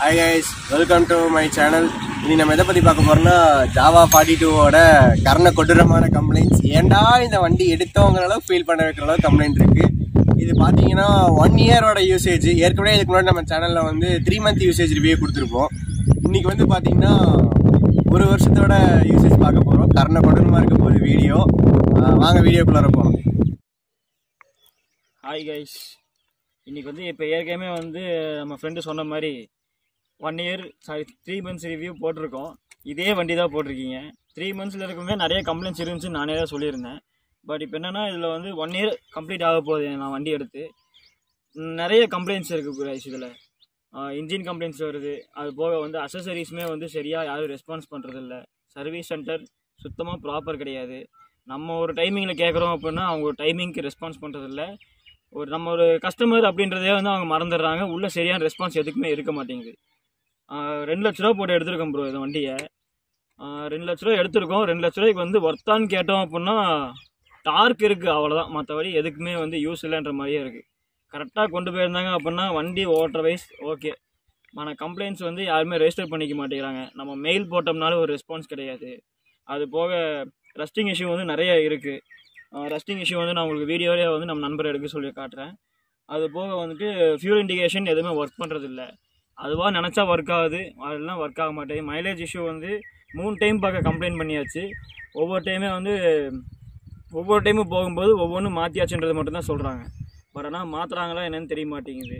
Hi guys welcome to my channel இனி நம்ம எதை பற்றி பார்க்க போறோம்னா ஜாவா ஃபார்ட்டி டூவோட கர்ண கொடூரமான கம்ப்ளைண்ட்ஸ் ஏன்டா இந்த வண்டி எடுத்தவங்கிற அளவுக்கு ஃபீல் பண்ண வைக்கிற அளவுக்கு கம்ப்ளைண்ட் இருக்கு இது பார்த்தீங்கன்னா ஒன் இயரோட யூசேஜ் ஏற்கனவே இதுக்கு முன்னாடி நம்ம சேனலில் வந்து த்ரீ மந்த் யூசேஜ் ரிவ்யூ கொடுத்துருப்போம் இன்னைக்கு வந்து பார்த்தீங்கன்னா ஒரு வருஷத்தோட யூசேஜ் பார்க்க போகிறோம் கர்ண கொடூரமாக இருக்க போகுது வீடியோ வாங்க வீடியோக்குள்ளார போகலாம் ஹாய் கைஸ் இன்னைக்கு வந்து இப்போ ஏற்கனவே வந்து நம்ம ஃப்ரெண்டு சொன்ன மாதிரி one year sorry three months review போட்டிருக்கோம் இதே வண்டி தான் போட்டிருக்கீங்க த்ரீ மந்த்ஸில் இருக்கும்போது நிறைய கம்ப்ளைண்ட்ஸ் இருந்துச்சு நானே தான் சொல்லியிருந்தேன் பட் இப்போ என்னென்னா இதில் வந்து ஒன் இயர் கம்ப்ளீட் ஆக போகுது நான் வண்டி எடுத்து ம், நிறைய கம்ப்ளைண்ட்ஸ் இருக்குது கைஸ் இதில் இன்ஜின் கம்ப்ளைண்ட்ஸ் வருது அது போக வந்து அசசரிஸுமே வந்து சரியாக யாரும் ரெஸ்பான்ஸ் பண்ணுறதில்ல சர்வீஸ் சென்டர் சுத்தமாக ப்ராப்பர் கிடையாது நம்ம ஒரு டைமிங்கில் கேட்குறோம் அப்படின்னா அவங்க ஒரு டைமிங்க்கு ரெஸ்பான்ஸ் பண்ணுறதில்ல ஒரு நம்ம ஒரு கஸ்டமர் அப்படின்றதே வந்து அவங்க மறந்துடுறாங்க உள்ள சரியான ரெஸ்பான்ஸ் எதுக்குமே இருக்க மாட்டேங்குது ஆஹ் ரெண்டு லட்ச ரூபா போட்டு எடுத்திருக்கோம் ப்ரோ இந்த வண்டியை ஆஹ் ரெண்டு லட்ச ரூபா எடுத்திருக்கோம் ரெண்டு லட்ச ரூபாய்க்கு வந்து ஒர்த்தான்னு கேட்டோம் அப்படின்னா டார்க் இருக்குது அவ்வளோதான் மற்றபடி எதுக்குமே வந்து யூஸ் இல்லைன்ற மாதிரியே இருக்குது கரெக்டாக கொண்டு போயிருந்தாங்க அப்படின்னா வண்டி ஓட்டுற வைஸ் ஓகே ஆனால் கம்ப்ளைண்ட்ஸ் வந்து யாருமே ரெஜிஸ்டர் பண்ணிக்க மாட்டேங்கிறாங்க நம்ம மெயில் போட்டோம்னாலும் ஒரு ரெஸ்பான்ஸ் கிடையாது அது போக ரஸ்டிங் இஷ்யூ வந்து நிறைய இருக்குது ரஸ்டிங் இஷ்யூ வந்து நான் உங்களுக்கு வீடியோவே வந்து நம்ம நண்பர் எடுக்க சொல்லி காட்டுறேன் அது போக வந்துட்டு ஃபியூல் இண்டிகேஷன் எதுவுமே ஒர்க் பண்ணுறதில்ல அதுவாக நினச்சா ஒர்க் ஆகுது அதெல்லாம் ஒர்க் ஆக மாட்டேங்குது மைலேஜ் இஷ்யூ வந்து மூணு டைம் பார்க்க கம்ப்ளைண்ட் பண்ணியாச்சு ஒவ்வொரு டைமே வந்து ஒவ்வொரு டைமும் போகும்போது ஒவ்வொன்றும் மாற்றியாச்சுன்றது மட்டும்தான் சொல்கிறாங்க பட் ஆனால் மாற்றுறாங்களா என்னன்னு தெரிய மாட்டேங்குது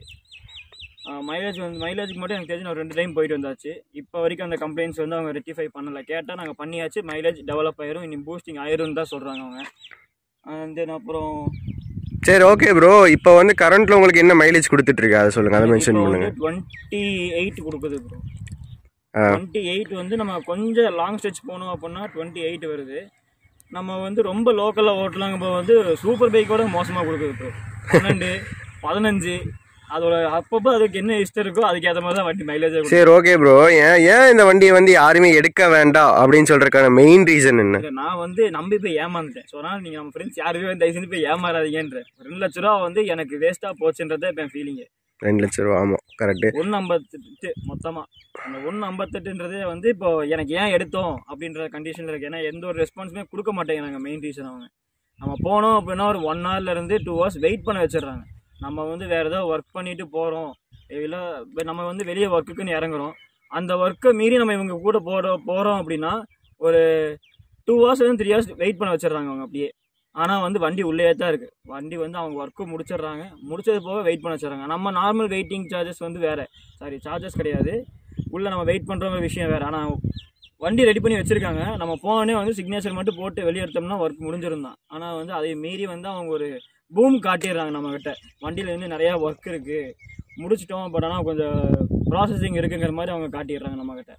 மைலேஜ் வந்து மைலேஜுக்கு மட்டும் எனக்கு தெரிஞ்சு நான் ரெண்டு டைம் போயிட்டு வந்தாச்சு இப்போ வரைக்கும் அந்த கம்ப்ளைண்ட்ஸ் வந்து அவங்க ரெக்டிஃபை பண்ணலை கேட்டால் நாங்கள் பண்ணியாச்சு மைலேஜ் டெவலப் ஆயிரும் இனி பூஸ்டிங் ஆயிரும்னு தான் சொல்கிறாங்க அவங்க அண்ட் தென் அப்புறம் சரி ஓகே ப்ரோ இப்போ வந்து கரண்ட்ல உங்களுக்கு என்ன மைலேஜ் கொடுத்துட்டு இருக்கு அதை சொல்லுங்க அதை மென்ஷன் பண்ணுங்க டுவெண்ட்டி எயிட் கொடுக்குது ப்ரோ ஆ. டுவெண்ட்டி எயிட் வந்து நம்ம கொஞ்சம் லாங் ஸ்ட்ரெச் போனோம் அப்படின்னா டுவெண்ட்டி எயிட் வருது நம்ம வந்து ரொம்ப லோக்கலில் ஓட்டலாங்க இப்போ வந்து சூப்பர் பைக்கோட மோசமாக கொடுக்குது ப்ரோ பன்னெண்டு பதினஞ்சு அதோட அப்பப்போ அதுக்கு என்ன இஷ்டம் இருக்கோ அதுக்கேற்ற மாதிரி தான் வண்டி மைலேஜ் சரி ஓகே ப்ரோ ஏன் ஏன் இந்த வண்டியை வந்து யாருமே எடுக்க வேண்டாம் அப்படின்னு சொல்றதுக்கான மெயின் ரீசன் என்ன இல்ல, நான் வந்து நம்பி போய் ஏமாந்துட்டேன் ஸோ அதனால் நீங்கள் நம்ம ஃப்ரெண்ட்ஸ் யாருமே வந்து தயவு செஞ்சு போய் ஏமாறாதீங்கன்ற ரெண்டு லட்ச ரூபா வந்து எனக்கு வேஸ்ட்டாக போச்சுன்றதே இப்போ என் ஃபீலிங்கு ரெண்டு லட்ச ரூபா ஆமாம் கரெக்டு ஒன்று ஐம்பத்தெட்டு மொத்தமாக அந்த ஒன்று ஐம்பத்தெட்டுன்றதே வந்து இப்போ எனக்கு ஏன் எடுத்தோம் அப்படின்ற கண்டிஷனில் இருக்கு ஏன்னா எந்த ஒரு ரெஸ்பான்ஸுமே கொடுக்க மாட்டேங்கிறாங்க மெயின் ரீசன் அவங்க நம்ம போனோம் அப்படின்னா ஒரு ஒன் ஹவர்லேருந்து டூ ஹவர்ஸ் வெயிட் பண்ண வச்சிடுறாங்க நம்ம வந்து வேறு ஏதோ ஒர்க் பண்ணிட்டு போகிறோம் இல்லை இப்ப நம்ம வந்து வெளியே ஒர்க்குக்குன்னு இறங்குறோம் அந்த ஒர்க்கை மீறி நம்ம இவங்க கூட போகிறோம் போகிறோம் அப்படின்னா ஒரு டூ ஹவர்ஸ்லேருந்து த்ரீ ஹவர்ஸ் வெயிட் பண்ண வச்சிடுறாங்க அவங்க அப்படியே ஆனால் வந்து வண்டி உள்ளே தான் இருக்குது வண்டி வந்து அவங்க ஒர்க்கு முடிச்சிடுறாங்க முடிச்சது போக வெயிட் பண்ண வச்சிடுறாங்க நம்ம நார்மல் வெயிட்டிங் சார்ஜஸ் வந்து வேறு சாரி சார்ஜஸ் கிடையாது உள்ளே நம்ம வெயிட் பண்ணுற விஷயம் வேறு ஆனால் வண்டி ரெடி பண்ணி வச்சுருக்காங்க நம்ம போனோடனே வந்து சிக்னேச்சர் மட்டும் போட்டு வெளியே எடுத்தோம்னா ஒர்க் முடிஞ்சிருந்தான் ஆனால் வந்து அதை மீறி வந்து அவங்க ஒரு பூம் காட்டிடுறாங்க நம்மக்கிட்ட வண்டியில் இன்னும் நிறையா ஒர்க் இருக்குது முடிச்சிட்டோம் பட் ஆனால் கொஞ்சம் ப்ராசஸிங் இருக்குங்கிற மாதிரி அவங்க காட்டிடுறாங்க நம்மக்கிட்ட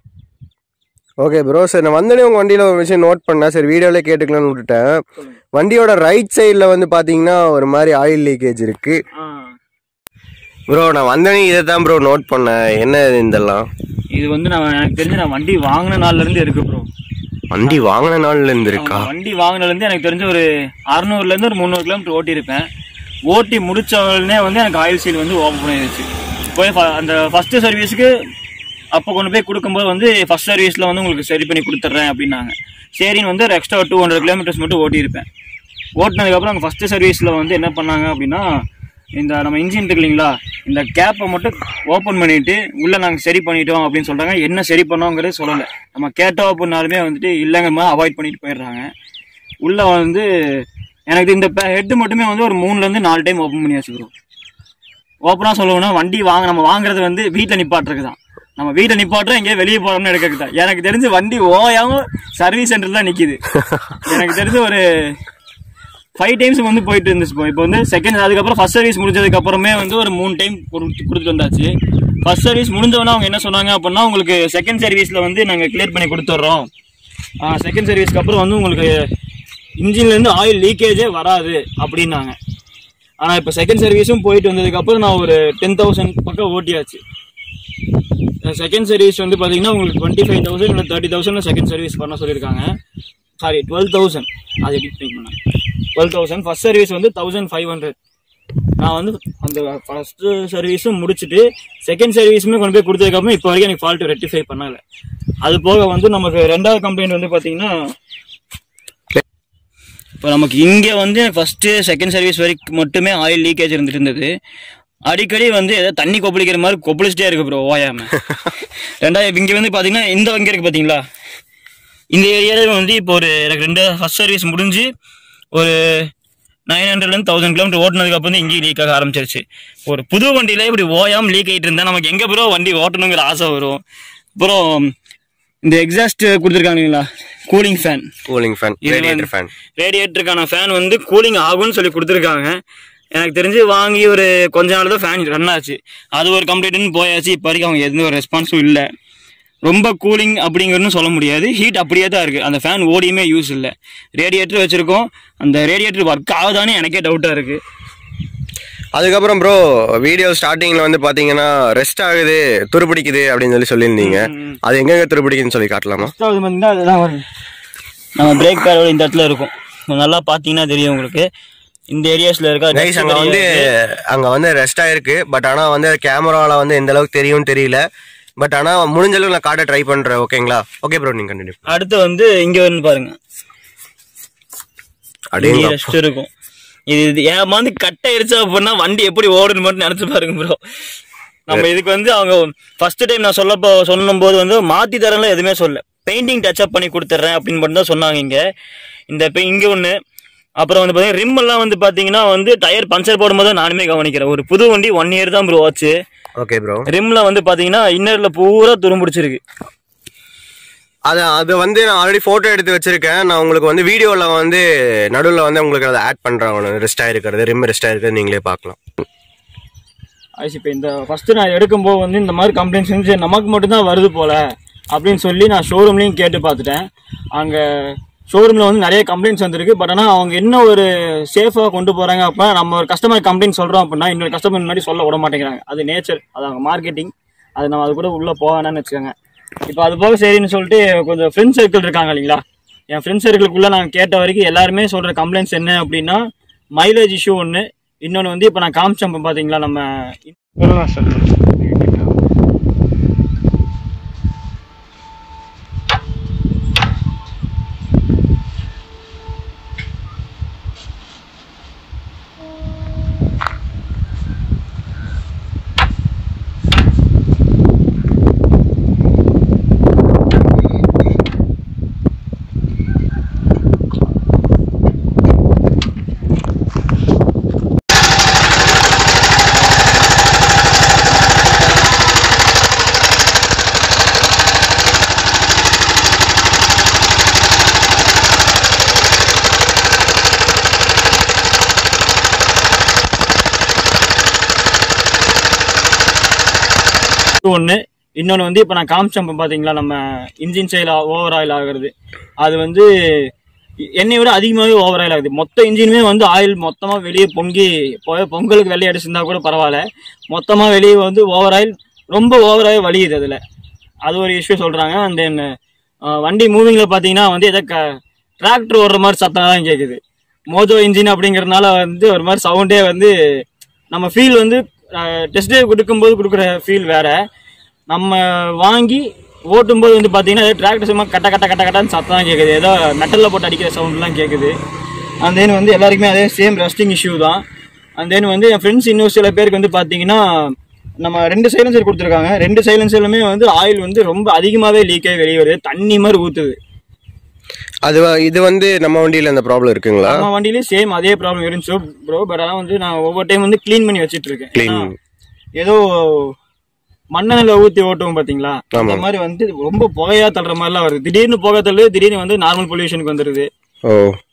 ஓகே ப்ரோ சரி நான் வந்தோடனே உங்கள் வண்டியில் ஒரு விஷயம் நோட் பண்ணேன் சரி வீடியோவிலே கேட்டுக்கலாம்னு விட்டுட்டேன் சொல்லுங்கள் வண்டியோட ரைட் சைடில் வந்து பார்த்தீங்கன்னா ஒரு மாதிரி ஆயில் லீக்கேஜ் இருக்கு ஆ ப்ரோ நான் வந்தோடனே இதை தான் ப்ரோ நோட் பண்ணேன் என்ன இது இதெல்லாம் இது வந்து நான் எனக்கு தெரிஞ்சு நான் வண்டி வாங்கின நாள்லேருந்து இருக்குது ப்ரோ வண்டி வாங்கின நாள்ல இருந்து இருக்கா ஆமா, வண்டி வாங்கினதுலேருந்து எனக்கு தெரிஞ்ச ஒரு அறநூறுலேருந்து ஒரு முந்நூறு கிலோமீட்டர் ஓட்டியிருப்பேன் ஓட்டி முடிச்ச உடனே வந்து எனக்கு ஆயில் சீல் வந்து ஓப்பன் பண்ணிடுச்சு போய் ஃப- அந்த ஃபஸ்ட்டு சர்வீஸுக்கு அப்போ கொண்டு போய் கொடுக்கும்போது வந்து ஃபஸ்ட் சர்வீஸில் வந்து உங்களுக்கு சரி பண்ணி கொடுத்துட்றேன் அப்படின்னாங்க சரின்னு வந்து ஒரு எக்ஸ்ட்ரா டூ ஹண்ட்ரட் கிலோமீட்டர்ஸ் மட்டும் ஓட்டியிருப்பேன் ஓட்டினதுக்கப்புறம் அங்கே ஃபஸ்ட்டு சர்வீஸில் வந்து என்ன பண்ணாங்க அப்படின்னா இந்த நம்ம இன்ஜின் இருக்கு இல்லைங்களா இந்த கேப்பை மட்டும் ஓப்பன் பண்ணிட்டு உள்ள நாங்கள் சரி பண்ணிட்டோம் அப்படின்னு சொல்றாங்க என்ன சரி பண்ணோங்கிறது சொல்லலை நம்ம கேட்டோம் அப்படின்னாலுமே வந்துட்டு இல்லைங்கிற மாதிரி அவாய்ட் பண்ணிட்டு போயிடுறாங்க உள்ள வந்து எனக்கு இந்த ஹெட் மட்டுமே வந்து ஒரு மூணுலேருந்து நாலு டைம் ஓப்பன் பண்ணியாச்சு ப்ரோ ஓப்பனாக சொல்லணும்னா வண்டி வாங்க நம்ம வாங்குறது வந்து வீட்டில் நிப்பாட்டுறதுக்கு தான் நம்ம வீட்டில் நிப்பாட்டுறோம் எங்கேயோ வெளியே போகிறோம்னு எடுக்கிறது தான் எனக்கு தெரிஞ்சு வண்டி ஓயாம சர்வீஸ் சென்டர் தான் நிற்கிது எனக்கு தெரிஞ்சு ஒரு ஃபைவ் டைம்ஸ் வந்து போயிட்டு இருந்துச்சு இப்போ இப்போ வந்து செகண்ட் அதுக்கப்புறம் ஃபர்ஸ்ட் சர்வீஸ் முடிஞ்சதுக்கு அப்புறமே வந்து ஒரு மூணு டைம் கொடுத்துட்டு வந்தாச்சு ஃபர்ஸ்ட் சர்வீஸ் முடிஞ்சவொடனே அவங்க என்ன சொன்னாங்க அப்படின்னா உங்களுக்கு செகண்ட் சர்வீஸில் வந்து நாங்கள் கிளியர் பண்ணி கொடுத்துட்றோம் செகண்ட் சர்வீஸ்க்கு அப்புறம் வந்து உங்களுக்கு இன்ஜின்லேருந்து ஆயில் லீக்கேஜே வராது அப்படின்னாங்க ஆனால் இப்போ செகண்ட் சர்வீஸும் போயிட்டு வந்ததுக்கப்புறம் நான் ஒரு டென் தௌசண்ட் பக்கம் ஓட்டியாச்சு செகண்ட் சர்வீஸ் வந்து பார்த்தீங்கன்னா உங்களுக்கு டுவெண்ட்டி ஃபைவ் தௌசண்ட் இல்லை தேர்ட்டி தௌசண்ட் செகண்ட் சர்வீஸ் பண்ண சொல்லியிருக்காங்க சாரி டுவெல் தௌசண்ட் அது எப்படி பே பண்ணாங்க டுவெல் தௌசண்ட் ஃபர்ஸ்ட் சர்வீஸ் வந்து தௌசண்ட் ஃபைவ் ஹண்ட்ரட் நான் வந்து அந்த ஃபர்ஸ்ட் சர்வீஸும் முடிச்சுட்டு செகண்ட் சர்வீஸுமே கொண்டு போய் கொடுத்ததுக்கப்புறம் இப்போ வரைக்கும் எனக்கு ஃபால்ட் ரெக்டிஃபை பண்ணல அது போக வந்து நமக்கு ரெண்டாவது கம்ப்ளைண்ட் வந்து பார்த்தீங்கன்னா இப்போ நமக்கு இங்கே வந்து ஃபஸ்ட்டு செகண்ட் சர்வீஸ் வரைக்கும் மட்டுமே ஆயில் லீக்கேஜ் இருந்துட்டு இருந்தது அடிக்கடி வந்து ஏதோ தண்ணி கொப்பளிக்கிற மாதிரி கொப்பளிச்சிட்டே இருக்கு ப்ரோ ஓயாம ரெண்டாவது இங்கே வந்து பார்த்தீங்கன்னா இந்த வங்கி இருக்கு பார்த்தீங்களா இந்த ஏரியாவில் வந்து இப்போ ஒரு எனக்கு ரெண்டு ஃபர்ஸ்ட் சர்வீஸ் முடிஞ்சு ஒரு நைன் ஹண்ட்ரட்லேருந்து தௌசண்ட் கிலோமீட்டர் ஓட்டினதுக்கு அப்புறம் வந்து இங்கேயும் லீக் ஆக ஆரம்பிச்சிருச்சு ஒரு புது வண்டியில இப்படி ஓயாம லீக் ஆகிட்டு இருந்தால் நமக்கு எங்கே ப்ரோ வண்டி ஓட்டணுங்கிற ஆசை வரும் அப்புறம் இந்த எக்ஸாஸ்ட் கொடுத்துருக்காங்களா கூலிங் ஃபேன் கூலிங் ஃபேன் இது ரேடியேட்டர் வந்து- ஃபேன் ரேடியேட்டருக்கான ஃபேன் வந்து கூலிங் ஆகும்னு சொல்லி கொடுத்துருக்காங்க எனக்கு தெரிஞ்சு வாங்கி ஒரு கொஞ்ச நாள் தான் ஃபேன் ரன் ஆச்சு அது ஒரு கம்ப்ளைண்ட்னு போயாச்சு இப்போ வரைக்கும் அவங்க எந்த ஒரு ரெஸ்பான்ஸும் இல்லை ரொம்ப கூலிங் அப்படிங்கிறதுன்னு சொல்ல முடியாது ஹீட் அப்படியே தான் இருக்குது அந்த ஃபேன் ஓடியுமே யூஸ் இல்லை ரேடியேட்டர் வச்சுருக்கோம் அந்த ரேடியேட்டர் ஒர்க் ஆகுதானே எனக்கே டவுட்டாக இருக்குது அதுக்கப்புறம் ப்ரோ வீடியோ ஸ்டார்டிங்ல வந்து பாத்தீங்கன்னா ரெஸ்ட் ஆகுது துருப்பிடிக்குது அப்படின்னு சொல்லி சொல்லியிருந்தீங்க அது எங்கெங்க துருப்பிடிக்குதுன்னு சொல்லி காட்டலாமா ஃபஸ்ட்டாவது பார்த்தீங்கன்னா அதுதான் வரும் நம்ம பிரேக் பேரோட இந்த இடத்துல இருக்கும் நல்லா பார்த்தீங்கன்னா தெரியும் உங்களுக்கு இந்த ஏரியாஸில் இருக்கா கைஸ் அங்க வந்து அங்க வந்து ரெஸ்ட் ஆயிருக்கு பட் ஆனா வந்து கேமரால வந்து எந்த அளவுக்கு தெரியும் தெரியல பட் ஆனா முடிஞ்ச அளவுக்கு நான் காட்ட ட்ரை பண்றேன் ஓகேங்களா ஓகே ப்ரோ நீங்க கண்டினியூ அடுத்து வந்து இங்கே வந்து பாருங்க அப்படியே ரெஸ்ட் இருக்கும் இது இது ஏமாந்து கட் ஆயிருச்சு அப்படின்னா வண்டி எப்படி ஓடுன்னு மட்டும் நினைச்சு பாருங்க ப்ரோ நம்ம இதுக்கு வந்து அவங்க ஃபர்ஸ்ட் டைம் நான் சொல்லப்போ சொல்லும்போது வந்து மாத்தி தரலாம் எதுவுமே சொல்ல பெயிண்டிங் டச் அப் பண்ணி கொடுத்துட்றேன் அப்படின்னு மட்டும் தான் சொன்னாங்க இங்க இந்த இப்போ இங்க ஒன்று அப்புறம் வந்து பார்த்தீங்கன்னா ரிம் எல்லாம் வந்து பார்த்தீங்கன்னா வந்து டயர் பஞ்சர் போடும்போது தான் நானுமே கவனிக்கிறேன் ஒரு புது வண்டி ஒன் இயர் தான் ப்ரோ ஆச்சு ஓகே ப்ரோ ரிம்ல வந்து பார்த்தீங்கன்னா இன்னர்ல பூரா துரும்பிடிச்சிருக்கு அது அது வந்து நான் ஆல்ரெடி போட்டோ எடுத்து வச்சிருக்கேன் நான் உங்களுக்கு வந்து வீடியோல வந்து நடுவில் வந்து உங்களுக்கு அதை ஆட் பண்றேன் ரெஸ்ட் ஆயிருக்கிறது ரிம் ரெஸ்ட் ஆயிருக்கிறது நீங்களே பார்க்கலாம் ஆயிடுச்சு இப்போ இந்த ஃபஸ்ட்டு நான் எடுக்கும்போது வந்து இந்த மாதிரி கம்ப்ளைண்ட்ஸ் வந்து நமக்கு மட்டும்தான் வருது போல அப்படின்னு சொல்லி நான் ஷோரூம்லேயும் கேட்டு பார்த்துட்டேன் அங்கே ஷோரூமில் வந்து நிறைய கம்ப்ளைண்ட்ஸ் வந்திருக்கு பட் ஆனால் அவங்க என்ன ஒரு சேஃபாக கொண்டு போகிறாங்க அப்போ நம்ம ஒரு கஸ்டமர் கம்ப்ளைண்ட் சொல்கிறோம் அப்படின்னா இன்னொரு கஸ்டமர் முன்னாடி சொல்ல விட மாட்டேங்கிறாங்க அது நேச்சர் அது அவங்க மார்க்கெட்டிங் அது நம்ம அது கூட உள்ளே போவேணான்னு வச்சுக்கோங்க இப்போ அது போக சரின்னு சொல்லிட்டு கொஞ்சம் ஃப்ரெண்ட் சர்க்கிள் இருக்காங்க இல்லைங்களா என் ஃப்ரெண்ட் சர்க்கிளுக்குள்ளே நான் கேட்ட வரைக்கும் எல்லாருமே சொல்கிற கம்ப்ளைண்ட்ஸ் என்ன அப்படின்னா மைலேஜ் இஷ்யூ ஒன்று இன்னொன்று வந்து இப்போ நான் காமிச்சேன் இப்போ பார்த்தீங்களா நம்ம ஒன்று இன்னொன்று வந்து இப்போ நான் காமிச்சேன் இப்போ பார்த்தீங்களா நம்ம இன்ஜின் சைடில் ஓவர் ஆயில் ஆகுறது அது வந்து என்னை விட அதிகமாகவே ஓவர் ஆயில் ஆகுது மொத்த இன்ஜினுமே வந்து ஆயில் மொத்தமாக வெளியே பொங்கி பொ- பொங்கலுக்கு வெள்ளை அடிச்சிருந்தா கூட பரவாயில்ல மொத்தமாக வெளியே வந்து ஓவர் ஆயில் ரொம்ப ஓவர் ஆயில் வலியுது அதில் அது ஒரு இஷ்யூ சொல்கிறாங்க அண்ட் தென் வண்டி மூவிங்கில் பார்த்தீங்கன்னா வந்து எதோ க டிராக்டர் ஓடுற மாதிரி சத்தம் தான் கேட்குது மோஜோ இன்ஜின் அப்படிங்கிறதுனால வந்து ஒரு மாதிரி சவுண்டே வந்து நம்ம ஃபீல் வந்து டெஸ்ட் ட்ரைவ் கொடுக்கும்போது கொடுக்குற ஃபீல் வேற நம்ம வாங்கி ஓட்டும்போது வந்து பார்த்தீங்கன்னா டிராக்டர் சும்மா கட்ட கட்ட கட்ட கட்டான்னு சத்தம் தான் கேட்குது ஏதோ மெட்டலில் போட்டு அடிக்கிற சவுண்ட்லாம் கேட்குது அந்த தென் வந்து எல்லாருக்குமே அதே சேம் ரஸ்டிங் இஷ்யூ தான் அந்த தென் வந்து என் ஃப்ரெண்ட்ஸ் இன்னும் சில பேருக்கு வந்து பார்த்தீங்கன்னா நம்ம ரெண்டு சைலன்சர் கொடுத்துருக்காங்க ரெண்டு சைலன்சர்லுமே வந்து ஆயில் வந்து ரொம்ப அதிகமாகவே லீக் ஆகி வெளியே வருது தண்ணி மாதிரி ஊற்றுது அது வ- இது வந்து நம்ம வண்டியில இந்த ப்ராப்ளம் இருக்குங்களா நம்ம வண்டியிலேயும் சேம் அதே ப்ராப்ளம் இருந்துச்சு ப்ரோ பட் ஆனால் வந்து நான் ஒவ்வொரு டைம் வந்து க்ளீன் பண்ணி வச்சிட்டு இருக்கேன் Clean. ஏன்னா, ஏதோ மண்ணெண்ணில் ஊற்றி ஓட்டுவோம் பார்த்தீங்களா அந்த மாதிரி வந்து ரொம்ப புகையா தள்ளுற மாதிரிலாம் வருது திடீர்னு புகை தள்ளு திடீர்னு வந்து நார்மல் பொல்யூஷனுக்கு வந்துடுது ஓ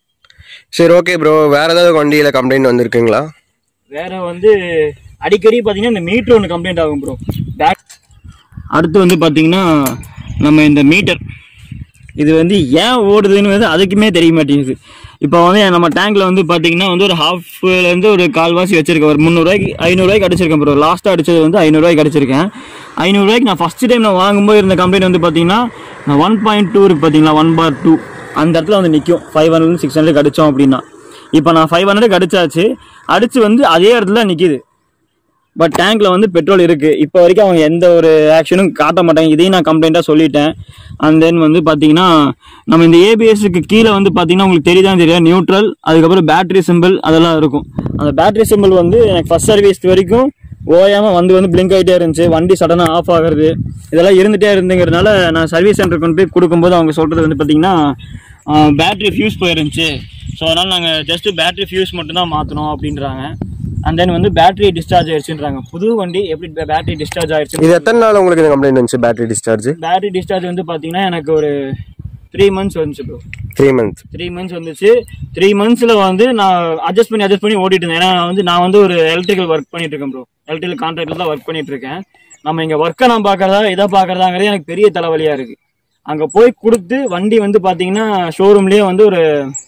சரி ஓகே ப்ரோ வேற ஏதாவது வண்டியில கம்ப்ளைண்ட் வந்திருக்குங்களா வேற வந்து அடிக்கடி பார்த்தீங்கன்னா இந்த மீட்டர் ஒன்று கம்ப்ளைண்ட் ஆகும் ப்ரோ பேக் அடுத்து வந்து பார்த்தீங்கன்னா நம்ம இந்த மீட்டர் இது வந்து ஏன் ஓடுதுன்னு வந்து அதுக்குமே தெரிய மாட்டேங்குது இப்போ வந்து நம்ம டேங்க்ல வந்து பார்த்தீங்கன்னா வந்து ஒரு ஹாஃப்லேருந்து ஒரு கால்வாசி வச்சிருக்கேன் ஒரு முந்நூறுவாய்க்கு ஐநூறுரூவாய்க்கு அடிச்சிருக்கேன் ப்ரோ லாஸ்ட்டாக அடிச்சது வந்து ஐநூறுரூவாய்க்கு அடிச்சிருக்கேன் ஐநூறுரூவாய்க்கு நான் ஃபஸ்ட் டைம் நான் வாங்கும்போது இருந்த கம்பெனி வந்து பார்த்தீங்கன்னா ஒன் பாயிண்ட் டூ இருக்கு பார்த்தீங்களா ஒன் பார் டூ அந்த இடத்துல வந்து நிற்கும் ஃபைவ் ஹண்ட்ரட் சிக்ஸ் ஹண்ட்ரட் அடித்தோம் அப்படின்னா இப்போ நான் ஃபைவ் ஹண்ட்ரடுக்கு அடிச்சாச்சு அடிச்சு வந்து அதே இடத்துல நிற்கிது பட் டேங்க்ல வந்து பெட்ரோல் இருக்கு இப்போ வரைக்கும் அவங்க எந்த ஒரு ஆக்ஷனும் காட்ட மாட்டாங்க இதையும் நான் கம்ப்ளைண்ட்டாக சொல்லிட்டேன் அண்ட் தென் வந்து பார்த்தீங்கன்னா நம்ம இந்த ஏபிஎஸ்க்கு கீழே வந்து பார்த்தீங்கன்னா உங்களுக்கு தெரியுதான் தெரியாது நியூட்ரல் அதுக்கப்புறம் பேட்டரி சிம்பிள் அதெல்லாம் இருக்கும் அந்த பேட்டரி சிம்பிள் வந்து எனக்கு ஃபர்ஸ்ட் சர்வீஸ் வரைக்கும் ஓயாமல் வந்து வந்து பிளிங்க் ஆகிட்டே இருந்துச்சு வண்டி சடனாக ஆஃப் ஆகுறது இதெல்லாம் இருந்துகிட்டே இருந்துங்கிறதுனால நான் சர்வீஸ் சென்டர் கொண்டு போய் கொடுக்கும்போது அவங்க சொல்கிறது வந்து பார்த்தீங்கன்னா பேட்டரி ஃபியூஸ் போயிருந்துச்சு ஸோ அதனால் நாங்கள் ஜஸ்ட் பேட்டரி ஃபியூஸ் மட்டும்தான் மாற்றணும் அப்படின்றாங்க அண்ட் தென் வந்து பேட்டரி டிஸ்சார்ஜ் ஆயிடுச்சுன்றாங்க புது வண்டி எப்படி பேட்டரி டிஸ்சார்ஜ் ஆயிடுச்சு இது எத்தனை நாள் உங்களுக்கு இந்த கம்ப்ளைண்ட் வந்துச்சு பேட்டரி டிஸ்சார்ஜ் பேட்டரி டிஸ்சார்ஜ் வந்து பார்த்தீங்கன்னா எனக்கு ஒரு த்ரீ மந்த்ஸ் வந்துச்சு bro three months three months வந்துச்சு த்ரீ மந்த்ஸில் வந்து நான் அட்ஜஸ்ட் பண்ணி அட்ஜஸ்ட் பண்ணி ஓட்டிட்டு இருந்தேன் ஏன்னா வந்து நான் வந்து ஒரு எலக்ட்ரிக்கல் ஒர்க் பண்ணிட்டு இருக்கேன் ப்ரோ எலக்ட்ரிக்கல் கான்ட்ராக்டில் தான் ஒர்க் பண்ணிட்டு இருக்கேன் நம்ம இங்கே ஒர்க்கை நான் பார்க்கறதா இதை பார்க்கறதாங்கிறது எனக்கு பெரிய தலைவலியாக இருக்கு அங்கே போய் கொடுத்து வண்டி வந்து பார்த்தீங்கன்னா ஷோரூம்லேயே வந்து ஒரு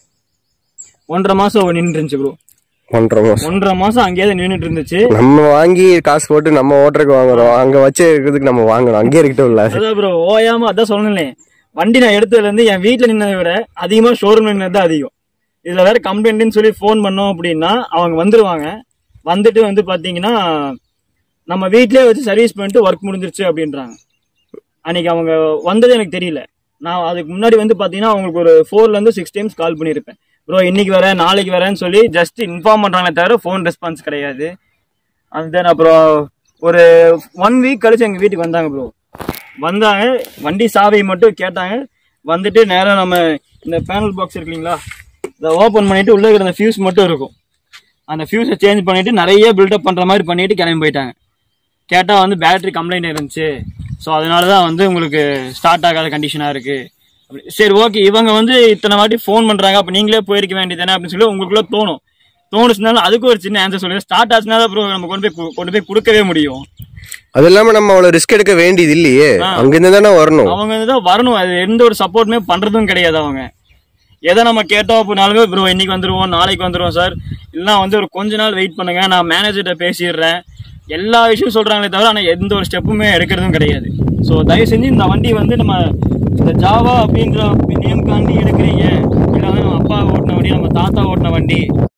ஒன்றரை மாதம் நின்றுட்டு இருந்துச்சு ப்ரோ ஒன்றரை மாசம் ஒன்றரை மாதம் அங்கேயே தான் நின்றுட்டு இருந்துச்சு நம்ம வாங்கி காசு போட்டு நம்ம ஓட்டுறதுக்கு வாங்குறோம் அங்க வச்சு இருக்கிறதுக்கு நம்ம வாங்கணும் அங்கேயே இருக்கட்டும் இல்ல அதான் ப்ரோ ஓயாம அதான் சொல்லணும்லே வண்டி நான் எடுத்ததுல இருந்து என் வீட்ல நின்னதை விட அதிகமா ஷோரூம் நின்னது தான் அதிகம் இதுல வேற கம்ப்ளைண்ட்னு சொல்லி ஃபோன் பண்ணோம் அப்படின்னா அவங்க வந்துருவாங்க வந்துட்டு வந்து பாத்தீங்கன்னா நம்ம வீட்லயே வச்சு சர்வீஸ் பண்ணிட்டு ஒர்க் முடிஞ்சிருச்சு அப்படின்றாங்க அன்னைக்கு அவங்க வந்தது எனக்கு தெரியல நான் அதுக்கு முன்னாடி வந்து பாத்தீங்கன்னா அவங்களுக்கு ஒரு ஃபோர்ல இருந்து சிக்ஸ் டைம்ஸ் கால் பண்ணியிருப்பேன் ப்ரோ இன்னைக்கு வரேன் நாளைக்கு வரேன்னு சொல்லி ஜஸ்ட் இன்ஃபார்ம் பண்றாங்களே தவிர ஃபோன் ரெஸ்பான்ஸ் கிடையாது அண்ட் தென் அப்புறம் ஒரு ஒன் வீக் கழிச்சு எங்க வீட்டுக்கு வந்தாங்க ப்ரோ வந்தாங்க வண்டி சாவி மட்டும் கேட்டாங்க வந்துட்டு நேரா நம்ம இந்த பேனல் பாக்ஸ் இருக்கு இல்லைங்களா இதை ஓப்பன் பண்ணிட்டு உள்ள இருக்கிற ஃபியூஸ் மட்டும் இருக்கும் அந்த ஃபியூஸை சேஞ்ச் பண்ணிட்டு நிறைய பில்டப் பண்ற மாதிரி பண்ணிட்டு கிளம்பி போயிட்டாங்க கேட்டால் வந்து பேட்டரி கம்ப்ளைண்ட் இருந்துச்சு ஸோ அதனால தான் வந்து உங்களுக்கு ஸ்டார்ட் ஆகாத கண்டிஷனாக இருக்கு அப்படி சரி ஓகே இவங்க வந்து இத்தனை வாட்டி ஃபோன் பண்ணுறாங்க அப்போ நீங்களே போயிருக்க வேண்டியதானே அப்படின்னு சொல்லி உங்களுக்குள்ள தோணும் தோணுச்சுனாலும் அதுக்கு ஒரு சின்ன ஆன்சர் சொல்லுங்க ஸ்டார்ட் ஆச்சுனா தான் ப்ரோ நம்ம கொண்டு போய் கு- கொண்டு போய் கொடுக்கவே முடியும் அது இல்லாம நம்ம அவ்வளவு ரிஸ்க் எடுக்க வேண்டியது இல்லையே அங்க இருந்து தானே வரணும் அவங்க தான் வரணும் அது எந்த ஒரு சப்போர்ட்டுமே பண்றதும் கிடையாது அவங்க எதை நம்ம கேட்டோம் அப்படின்னாலுமே ப்ரோ இன்னைக்கு வந்துருவோம் நாளைக்கு வந்துருவோம் சார் இல்லைனா வந்து ஒரு கொஞ்ச நாள் வெயிட் பண்ணுங்க நான் மேனேஜர்கிட்ட பேசிடுறேன் எல்லா விஷயம் சொல்றாங்களே தவிர ஆனால் எந்த ஒரு ஸ்டெப்புமே எடுக்கிறதும் கிடையாது ஸோ தயவு செஞ்சு இந்த வண்டி வந்து நம்ம இந்த ஜாவா அப்படின்ற நேம் காண்டி எடுக்கிறீங்க இல்லை வந்து நம்ம அப்பா ஓட்டின வண்டி நம்ம தாத்தா ஓட்டின வண்டி